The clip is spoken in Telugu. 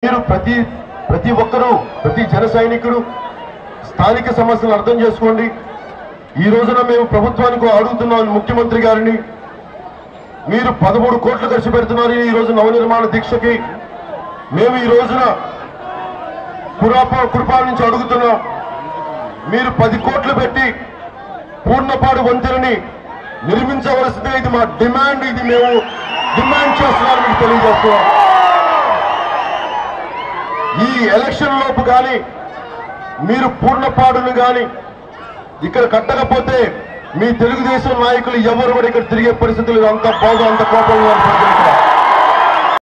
మీరు ప్రతి ప్రతి ఒక్కరూ ప్రతి జన సైనికుడు స్థానిక సమస్యలను అర్థం చేసుకోండి ఈ రోజున మేము ప్రభుత్వానికి అడుగుతున్నాం ముఖ్యమంత్రి గారిని మీరు పదమూడు కోట్లు ఖర్చు పెడుతున్నారు ఈ రోజు నవనిర్మాణ దీక్షకి మేము ఈ రోజున కురాప కురుపాల నుంచి అడుగుతున్నాం మీరు పది కోట్లు పెట్టి పూర్ణపాడు వంతెనని నిర్మించవలసిందే ఇది మా డిమాండ్ ఇది మేము డిమాండ్ చేస్తున్నాం మీకు తెలియజేస్తున్నాం ఈ ఎలక్షన్ లోపు కానీ మీరు పూర్ణపాడును కానీ ఇక్కడ కట్టకపోతే మీ తెలుగుదేశం నాయకులు ఎవరు కూడా ఇక్కడ తిరిగే పరిస్థితులు అంత బాగా అంత కోపంగా ఉన్నారు ప్రజలు ఇక్కడ.